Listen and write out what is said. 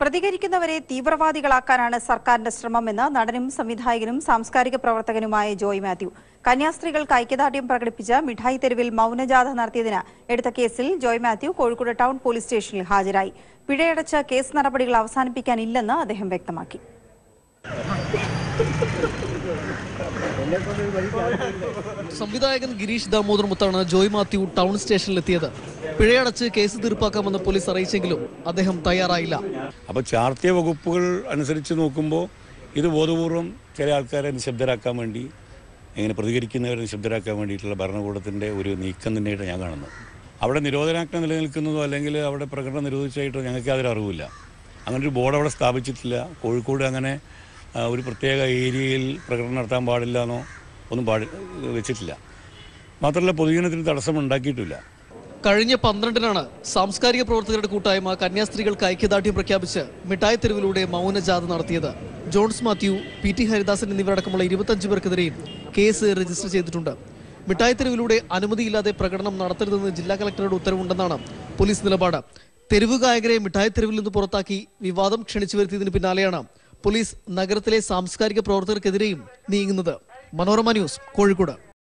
പ്രതികരിക്കുന്നവരെ തീവ്രവാദികളാക്കാനാണ് സർക്കാരിന്റെ ശ്രമമെന്ന് നടനും സംവിധായകനും സാംസ്കാരിക പ്രവർത്തകനുമായ ജോയ് മാത്യു കന്യാസ്ത്രീകൾക്ക് ഐക്യദാർഢ്യം പ്രകടിപ്പിച്ച് മിഠായി തെരുവിൽ മൗനജാഥ നടത്തിയതിന് എടുത്ത കേസിൽ ജോയ് മാത്യു കോഴിക്കോട് ടൗൺ പോലീസ് സ്റ്റേഷനിൽ ഹാജരായി പിഴയടച്ച് കേസ് നടപടികൾ അവസാനിപ്പിക്കാനില്ലെന്ന് അദ്ദേഹം വ്യക്തമാക്കി സംവിധായകൻ ഗിരീഷ് ദാമോദർ മുത്താണ് ജോയ് മാത്യു ടൗൺ സ്റ്റേഷനിലെത്തിയത് പിഴയടച്ച് കേസ് തീർപ്പാക്കാമെന്ന് പോലീസ് അറിയിച്ചെങ്കിലും അദ്ദേഹം തയ്യാറായില്ല അപ്പോൾ ചാർത്തിയ വകുപ്പുകൾ അനുസരിച്ച് നോക്കുമ്പോൾ ഇത് ബോധപൂർവം ചില ആൾക്കാരെ നിശബ്ദരാക്കാൻ വേണ്ടി ഇങ്ങനെ പ്രതികരിക്കുന്നവരെ നിശബ്ദരാക്കാൻ വേണ്ടിയിട്ടുള്ള ഭരണകൂടത്തിൻ്റെ ഒരു നീക്കം തന്നെയായിട്ട് ഞാൻ കാണുന്നത് അവിടെ നിരോധനാജ്ഞ നിലനിൽക്കുന്നതോ അല്ലെങ്കിൽ അവിടെ പ്രകടനം നിരോധിച്ചായിട്ടോ ഞങ്ങൾക്ക് യാതൊരു അറിവില്ല അങ്ങനെ ഒരു ബോർഡ് അവിടെ സ്ഥാപിച്ചിട്ടില്ല കോഴിക്കോട് അങ്ങനെ ആ, ഒരു പ്രത്യേക ഏരിയയിൽ പ്രകടനം നടത്താൻ പാടില്ല എന്നോ ഒന്നും പാടി വെച്ചിട്ടില്ല മാത്രമല്ല പൊതുജനത്തിന് തടസ്സം ഉണ്ടാക്കിയിട്ടില്ല കഴിഞ്ഞ പന്ത്രണ്ടിനാണ് സാംസ്കാരിക പ്രവർത്തകരുടെ കൂട്ടായ്മ കന്യാസ്ത്രീകൾക്ക് ഐക്യദാർഢ്യം പ്രഖ്യാപിച്ച് മിഠായി തെരുവിലൂടെ മൗനജാഥ നടത്തിയത് ജോൺസ് മാത്യു പി ടി ഹരിദാസൻ എന്നിവരടക്കമുള്ള ഇരുപത്തഞ്ച് പേർക്കെതിരെയും കേസ് രജിസ്റ്റർ ചെയ്തിട്ടുണ്ട് മിഠായി തെരുവിലൂടെ അനുമതിയില്ലാതെ പ്രകടനം നടത്തരുതെന്ന് ജില്ലാ കളക്ടറുടെ ഉത്തരവുണ്ടെന്നാണ് പോലീസ് നിലപാട് തെരുവ് ഗായകരെ മിഠായി തെരുവിൽ നിന്ന് പുറത്താക്കി വിവാദം ക്ഷണിച്ചു വരുത്തിയതിന് പിന്നാലെയാണ് പോലീസ് നഗരത്തിലെ സാംസ്കാരിക പ്രവർത്തകർക്കെതിരെയും നീങ്ങുന്നത് മനോരമ ന്യൂസ് കോഴിക്കോട്